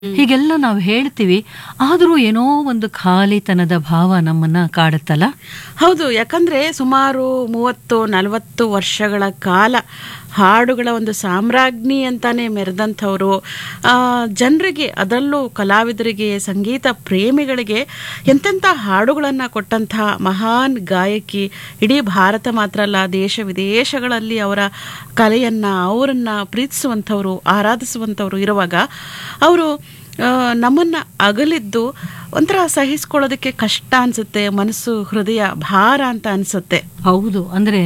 ಹೀಗೆಲ್ಲ ನಾವು ಹೇಳ್ತೀವಿ ಆದರೂ ಏನೋ ಒಂದು ಖಾಲಿತನದ ಭಾವ ನಮ್ಮನ್ನ ಕಾಡುತ್ತಲ್ಲ ಹೌದು ಯಾಕಂದ್ರೆ ಸುಮಾರು ಮೂವತ್ತು ನಲವತ್ತು ವರ್ಷಗಳ ಕಾಲ ಹಾಡುಗಳ ಒಂದು ಸಾಮ್ರಾಜ್ಞಿ ಅಂತಾನೆ ಮೆರೆದಂಥವ್ರು ಜನರಿಗೆ ಅದರಲ್ಲೂ ಕಲಾವಿದರಿಗೆ ಸಂಗೀತ ಪ್ರೇಮಿಗಳಿಗೆ ಎಂತೆಂಥ ಹಾಡುಗಳನ್ನು ಕೊಟ್ಟಂತಹ ಮಹಾನ್ ಗಾಯಕಿ ಇಡೀ ಭಾರತ ಮಾತ್ರ ಅಲ್ಲ ದೇಶ ವಿದೇಶಗಳಲ್ಲಿ ಅವರ ಕಲೆಯನ್ನು ಅವರನ್ನು ಪ್ರೀತಿಸುವಂಥವ್ರು ಆರಾಧಿಸುವಂಥವ್ರು ಇರುವಾಗ ಅವರು ನಮ್ಮನ್ನು ಅಗಲಿದ್ದು ಒಂಥರ ಸಹಿಸ್ಕೊಳ್ಳೋದಕ್ಕೆ ಕಷ್ಟ ಅನಿಸುತ್ತೆ ಮನಸ್ಸು ಹೃದಯ ಭಾರ ಅಂತ ಅನಿಸುತ್ತೆ ಹೌದು ಅಂದ್ರೆ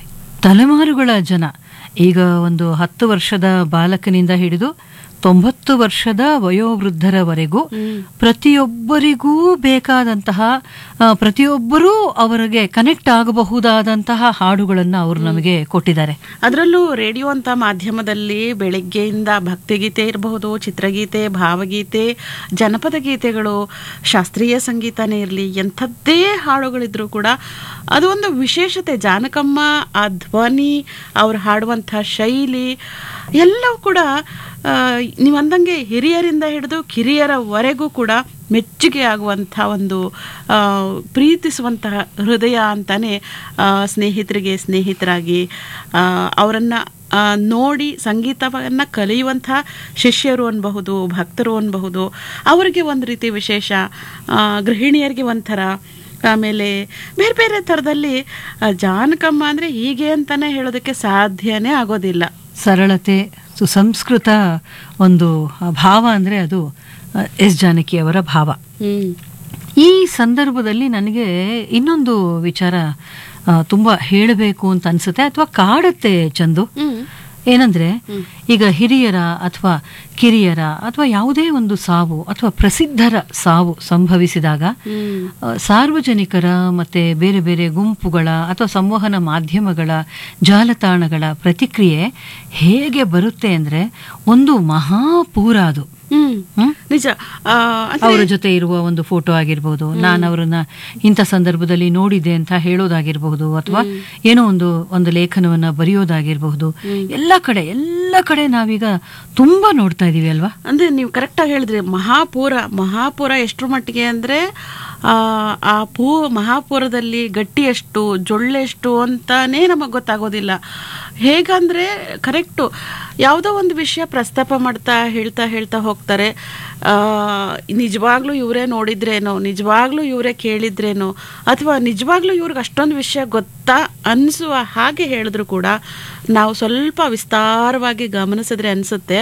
ತಲೆಮಾರುಗಳ ಜನ ಈಗ ಒಂದು ಹತ್ತು ವರ್ಷದ ಬಾಲಕನಿಂದ ಹಿಡಿದು ತೊಂಬತ್ತು ವರ್ಷದ ವಯೋವೃದ್ಧರವರೆಗೂ ಪ್ರತಿಯೊಬ್ಬರಿಗೂ ಬೇಕಾದಂತಹ ಆ, ಪ್ರತಿಯೊಬ್ಬರೂ ಅವರಿಗೆ ಕನೆಕ್ಟ್ ಆಗಬಹುದಾದಂತಹ ಹಾಡುಗಳನ್ನು ಅವರು ನಮಗೆ ಕೊಟ್ಟಿದ್ದಾರೆ ಅದರಲ್ಲೂ ರೇಡಿಯೋ ಅಂತ ಮಾಧ್ಯಮದಲ್ಲಿ ಬೆಳಗ್ಗೆಯಿಂದ ಭಕ್ತಿಗೀತೆ ಇರಬಹುದು ಚಿತ್ರಗೀತೆ ಭಾವಗೀತೆ ಜನಪದ ಗೀತೆಗಳು ಶಾಸ್ತ್ರೀಯ ಸಂಗೀತನೇ ಇರಲಿ ಎಂಥದ್ದೇ ಹಾಡುಗಳಿದ್ರೂ ಕೂಡ ಅದು ಒಂದು ವಿಶೇಷತೆ ಜಾನಕಮ್ಮ ಆ ಧ್ವನಿ ಅವ್ರು ಹಾಡುವಂಥ ಶೈಲಿ ಎಲ್ಲವೂ ಕೂಡ ಆ, ನೀವು ಅಂದಂಗೆ ಹಿರಿಯರಿಂದ ಹಿಡಿದು ಕಿರಿಯರವರೆಗೂ ಕೂಡ ಮೆಚ್ಚುಗೆ ಆಗುವಂಥ ಒಂದು ಆ, ಪ್ರೀತಿಸುವಂತಹ ಹೃದಯ ಅಂತಾನೆ ಆ, ಸ್ನೇಹಿತರಿಗೆ ಸ್ನೇಹಿತರಾಗಿ ಅವರನ್ನು ನೋಡಿ ಸಂಗೀತವನ್ನು ಕಲಿಯುವಂಥ ಶಿಷ್ಯರು ಅನ್ಬಹುದು ಭಕ್ತರು ಅನ್ಬಹುದು ಅವರಿಗೆ ಒಂದು ರೀತಿ ವಿಶೇಷ ಆ, ಗೃಹಿಣಿಯರಿಗೆ ಒಂಥರ ಆಮೇಲೆ ಬೇರೆ ಬೇರೆ ಥರದಲ್ಲಿ ಆ, ಜಾನಕಮ್ಮ ಅಂದರೆ ಹೀಗೆ ಅಂತಲೇ ಹೇಳೋದಕ್ಕೆ ಸಾಧ್ಯನೇ ಆಗೋದಿಲ್ಲ ಸರಳತೆ ಸುಸಂಸ್ಕೃತ ಒಂದು ಭಾವ ಅಂದ್ರೆ ಅದು ಆ, ಎಸ್ ಜಾನಕಿಯವರ ಭಾವ ಹ್ಮ್ ಈ ಸಂದರ್ಭದಲ್ಲಿ ನನಗೆ ಇನ್ನೊಂದು ವಿಚಾರ ಆ, ತುಂಬಾ ಹೇಳಬೇಕು ಅಂತ ಅನ್ಸುತ್ತೆ ಅಥವಾ ಕಾಡುತ್ತೆ ಚಂದು ಹ್ಮ್ ಏನಂದ್ರೆ ಈಗ ಹಿರಿಯರ ಅಥವಾ ಕಿರಿಯರ ಅಥವಾ ಯಾವುದೇ ಒಂದು ಸಾವು ಅಥವಾ ಪ್ರಸಿದ್ಧರ ಸಾವು ಸಂಭವಿಸಿದಾಗ ಹ್ಮ್ ಆ, ಸಾರ್ವಜನಿಕರ ಮತ್ತೆ ಬೇರೆ ಬೇರೆ ಗುಂಪುಗಳ ಅಥವಾ ಸಂವಹನ ಮಾಧ್ಯಮಗಳ ಜಾಲತಾಣಗಳ ಪ್ರತಿಕ್ರಿಯೆ ಹೇಗೆ ಬರುತ್ತೆ ಅಂದ್ರೆ ಒಂದು ಮಹಾಪೂರ ಅದು ಹ್ಮ್ ಹ್ಮ್? ನಿಜ ಆ, ಅಂದ್ರೆ- ಅವರ ಜೊತೆ ಇರುವ ಒಂದು ಫೋಟೋ ಆಗಿರ್ಬೋದು ನಾನು ಅವರನ್ನ ಇಂಥ ಸಂದರ್ಭದಲ್ಲಿ ನೋಡಿದೆ ಅಂತ ಹೇಳೋದಾಗಿರ್ಬಹುದು ಅಥವಾ ಏನೋ ಒಂದು ಒಂದು ಲೇಖನವನ್ನ ಬರೆಯೋದಾಗಿರ್ಬಹುದು ಎಲ್ಲ ಕಡೆ ಎಲ್ಲ ಕಡೆ ನಾವೀಗ ತುಂಬಾ ನೋಡ್ತಾ ಇದೀವಿ ಅಲ್ವಾ ಅಂದ್ರೆ ನೀವು ಕರೆಕ್ಟಾಗಿ ಹೇಳಿದ್ರಿ ಮಹಾಪೂರ ಮಹಾಪೂರ ಎಷ್ಟರ ಮಟ್ಟಿಗೆ ಅಂದ್ರೆ ಆ ಆ ಪೂ ಮಹಾಪೂರದಲ್ಲಿ ಗಟ್ಟಿ ಎಷ್ಟು ಜೊಳ್ಳೆಷ್ಟು ಅಂತಾನೇ ನಮಗೆ ಗೊತ್ತಾಗೋದಿಲ್ಲ ಹೇಗಂದ್ರೆ ಕರೆಕ್ಟು ಯಾವುದೋ ಒಂದು ವಿಷಯ ಪ್ರಸ್ತಾಪ ಮಾಡ್ತಾ ಹೇಳ್ತಾ ಹೇಳ್ತಾ ಹೋಗ್ತಾರೆ ಆ, ನಿಜವಾಗ್ಲೂ ಇವರೇ ನೋಡಿದ್ರೇನೋ ನಿಜವಾಗ್ಲೂ ಇವರೇ ಕೇಳಿದ್ರೇನೋ ಅಥವಾ ನಿಜವಾಗ್ಲೂ ಇವ್ರಿಗೆ ಅಷ್ಟೊಂದು ವಿಷಯ ಗೊತ್ತಾ ಅನಿಸುವ ಹಾಗೆ ಹೇಳಿದ್ರು ಕೂಡ ನಾವು ಸ್ವಲ್ಪ ವಿಸ್ತಾರವಾಗಿ ಗಮನಿಸಿದ್ರೆ ಅನಿಸುತ್ತೆ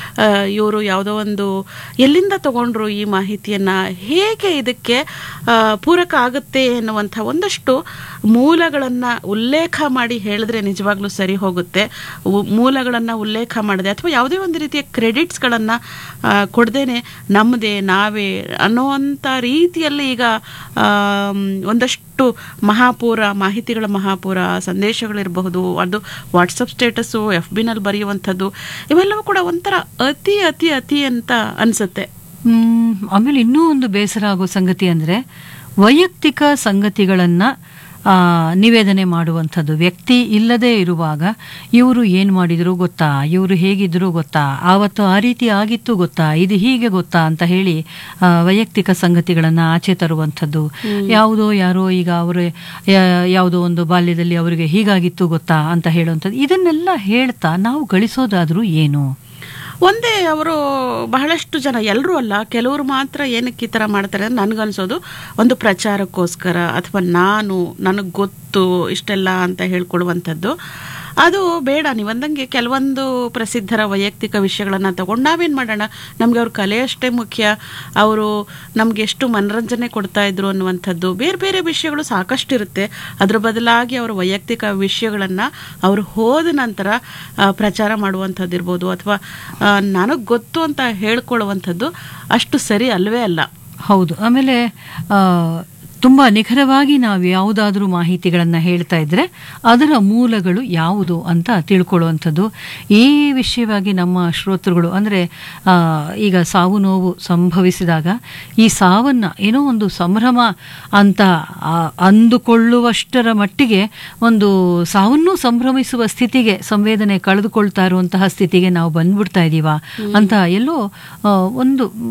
ಇವರು ಯಾವುದೋ ಒಂದು ಎಲ್ಲಿಂದ ತಗೊಂಡ್ರು ಈ ಮಾಹಿತಿಯನ್ನು ಹೇಗೆ ಇದಕ್ಕೆ ಆ, ಪೂರಕ ಆಗುತ್ತೆ ಎನ್ನುವಂಥ ಒಂದಷ್ಟು ಮೂಲಗಳನ್ನು ಉಲ್ಲೇಖ ಮಾಡಿ ಹೇಳಿದ್ರೆ ನಿಜವಾಗ್ಲೂ ಸರಿ ಹೋಗುತ್ತೆ ಉ- ಮೂಲಗಳನ್ನು ಉಲ್ಲೇಖ ಮಾಡದೆ ಅಥವಾ ಯಾವುದೇ ಒಂದು ರೀತಿಯ ಕ್ರೆಡಿಟ್ಸ್ಗಳನ್ನು ಕೊಡದೇನೆ ನಮ್ಮದೇ ನಾವೇ ಅನ್ನೋವಂಥ ರೀತಿಯಲ್ಲಿ ಈಗ ಆಮ್, ಒಂದಷ್ಟು ಮಹಾಪೂರ ಮಾಹಿತಿಗಳ ಮಹಾಪೂರ ಸಂದೇಶಗಳಿರಬಹುದು ಅದು ವಾಟ್ಸಪ್ ಸ್ಟೇಟಸ್ಸು ಎಫ್ ಬಿನಲ್ಲಿ ಬರೆಯುವಂಥದ್ದು ಇವೆಲ್ಲವೂ ಕೂಡ ಒಂಥರ ಅತಿ ಅತಿ ಅತಿ ಅಂತ ಅನಿಸುತ್ತೆ ಹ್ಮ್ ಆಮೇಲೆ ಇನ್ನೂ ಒಂದು ಬೇಸರ ಆಗೋ ಸಂಗತಿ ಅಂದ್ರೆ ವೈಯಕ್ತಿಕ ಸಂಗತಿಗಳನ್ನ ಆ, ನಿವೇದನೆ ಮಾಡುವಂಥದ್ದು ವ್ಯಕ್ತಿ ಇಲ್ಲದೆ ಇರುವಾಗ ಇವರು ಏನ್ ಮಾಡಿದ್ರು ಗೊತ್ತಾ ಇವರು ಹೇಗಿದ್ರು ಗೊತ್ತಾ ಆವತ್ತು ಆ ರೀತಿ ಆಗಿತ್ತು ಗೊತ್ತಾ ಇದು ಹೀಗೆ ಗೊತ್ತಾ ಅಂತ ಹೇಳಿ ಆ, ವೈಯಕ್ತಿಕ ಸಂಗತಿಗಳನ್ನ ಆಚೆ ತರುವಂಥದ್ದು ಯಾವುದೋ ಯಾರೋ ಈಗ ಅವರು ಯಾವುದೋ ಒಂದು ಬಾಲ್ಯದಲ್ಲಿ ಅವರಿಗೆ ಹೀಗಾಗಿತ್ತು ಗೊತ್ತಾ ಅಂತ ಹೇಳುವಂಥದ್ದು ಇದನ್ನೆಲ್ಲ ಹೇಳ್ತಾ ನಾವು ಗಳಿಸೋದಾದ್ರೂ ಏನು ಒಂದೇ ಅವರು ಬಹಳಷ್ಟು ಜನ ಎಲ್ಲರೂ ಅಲ್ಲ ಕೆಲವರು ಮಾತ್ರ ಏನಕ್ಕೆ ಈ ಥರ ಮಾಡ್ತಾರೆ ಅಂತ ನನಗನ್ಸೋದು ಒಂದು ಪ್ರಚಾರಕ್ಕೋಸ್ಕರ ಅಥವಾ ನಾನು ನನಗೆ ಗೊತ್ತು ಇಷ್ಟೆಲ್ಲ ಅಂತ ಹೇಳ್ಕೊಡುವಂಥದ್ದು ಅದು ಬೇಡ ನೀವಂದಂಗೆ ಕೆಲವೊಂದು ಪ್ರಸಿದ್ಧರ ವೈಯಕ್ತಿಕ ವಿಷಯಗಳನ್ನು ತಗೊಂಡು ನಾವೇನು ಮಾಡೋಣ ನಮಗೆ ಅವ್ರ ಕಲೆ ಅಷ್ಟೇ ಮುಖ್ಯ ಅವರು ನಮ್ಗೆ ಎಷ್ಟು ಮನರಂಜನೆ ಕೊಡ್ತಾ ಇದ್ರು ಅನ್ನುವಂಥದ್ದು ಬೇರೆ ಬೇರೆ ವಿಷಯಗಳು ಸಾಕಷ್ಟು ಇರುತ್ತೆ ಅದ್ರ ಬದಲಾಗಿ ಅವರ ವೈಯಕ್ತಿಕ ವಿಷಯಗಳನ್ನು ಅವರು ಹೋದ ನಂತರ ಆ, ಪ್ರಚಾರ ಮಾಡುವಂಥದ್ದು ಇರ್ಬೋದು ಅಥವಾ ನನಗೆ ಗೊತ್ತು ಅಂತ ಹೇಳ್ಕೊಳ್ಳುವಂಥದ್ದು ಅಷ್ಟು ಸರಿ ಅಲ್ವೇ ಅಲ್ಲ ಹೌದು ಆಮೇಲೆ ಆ, ತುಂಬ ನಿಖರವಾಗಿ ನಾವು ಯಾವುದಾದ್ರೂ ಮಾಹಿತಿಗಳನ್ನು ಹೇಳ್ತಾ ಇದ್ರೆ ಅದರ ಮೂಲಗಳು ಯಾವುದು ಅಂತ ತಿಳ್ಕೊಳ್ಳುವಂಥದ್ದು ಈ ವಿಷಯವಾಗಿ ನಮ್ಮ ಶ್ರೋತೃಗಳು ಅಂದರೆ ಈಗ ಸಾವು ನೋವು ಸಂಭವಿಸಿದಾಗ ಈ ಸಾವನ್ನು ಏನೋ ಒಂದು ಸಂಭ್ರಮ ಅಂತ ಆ, ಅಂದುಕೊಳ್ಳುವಷ್ಟರ ಮಟ್ಟಿಗೆ ಒಂದು ಸಾವನ್ನೂ ಸಂಭ್ರಮಿಸುವ ಸ್ಥಿತಿಗೆ ಸಂವೇದನೆ ಕಳೆದುಕೊಳ್ತಾ ಇರುವಂತಹ ಸ್ಥಿತಿಗೆ ನಾವು ಬಂದ್ಬಿಡ್ತಾ ಇದ್ದೀವ ಅಂತ ಎಲ್ಲೋ ಆ, ಒಂದು